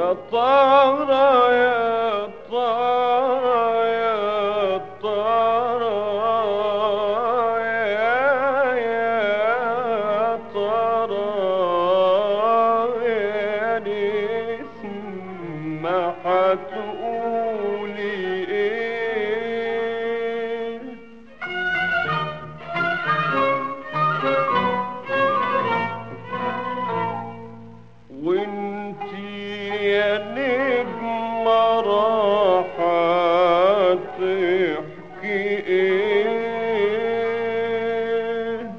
يا ترى يا ترى يا ترى يا يا ترى يا نسمة هتقولي ايه وانتي يا نجمة راحة تحكي ايه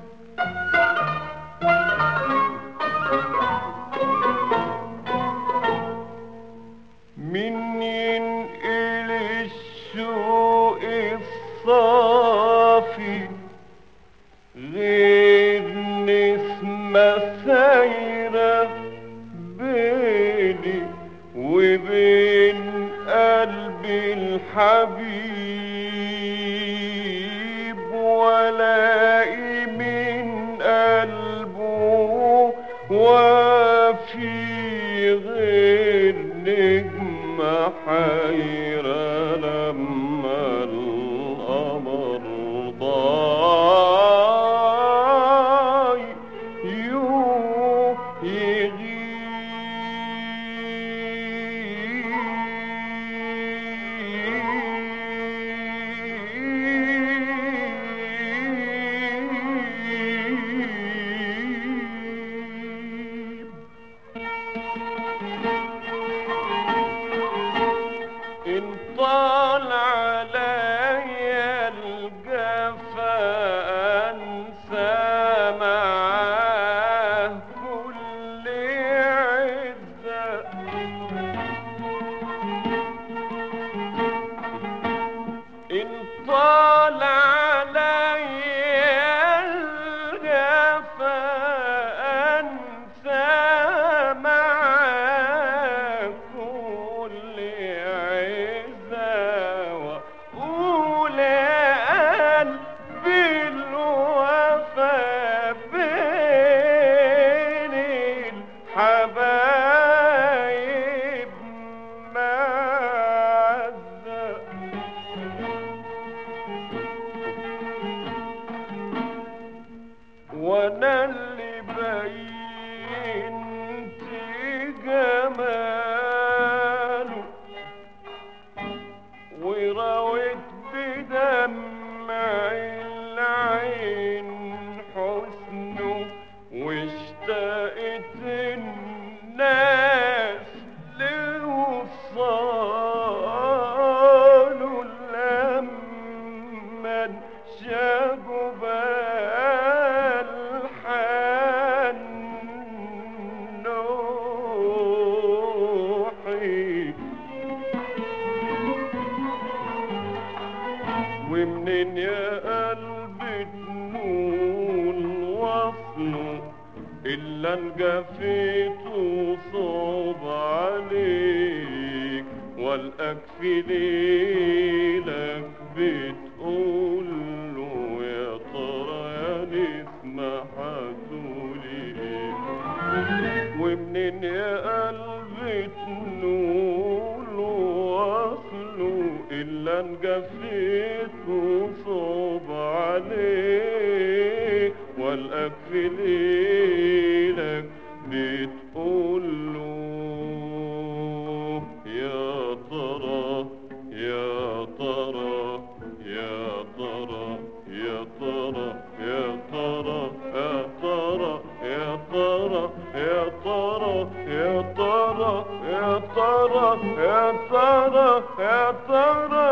من ينقل الشوق الصافي غير نسمة سايرة بيني وبين قلبي الحبيب ولاقي من قلبه وفي غير نجمة حيرة لما القمر ضاي يو يغيب إن طال عليا الجفا أنسى معاه كل عزة إن طال عليا الجفا أنسى معاه كل عزة وأقول قلبي الوفا بين الحبايب معزة وانا اللي بينت جماله ورويت بدمع العين حسنه واشتقت الناس لوصاله لما انشغب الحنوحي ومنين يا قلبي تنول وصله إلا انجفيت وصوب عليك والقاك في ليلك بتقول له يا ترى يا نسمة هتقولي ايه ومنين يا قلبي تنول واصله إلا انجفيت وصوب عليه والقاك في ليلك بتقول له يا ترى يا ترى يا ترى يا ترى يا ترى يا ترى يا ترى يا ترى يا ترى يا ترى يا ترى يا ترى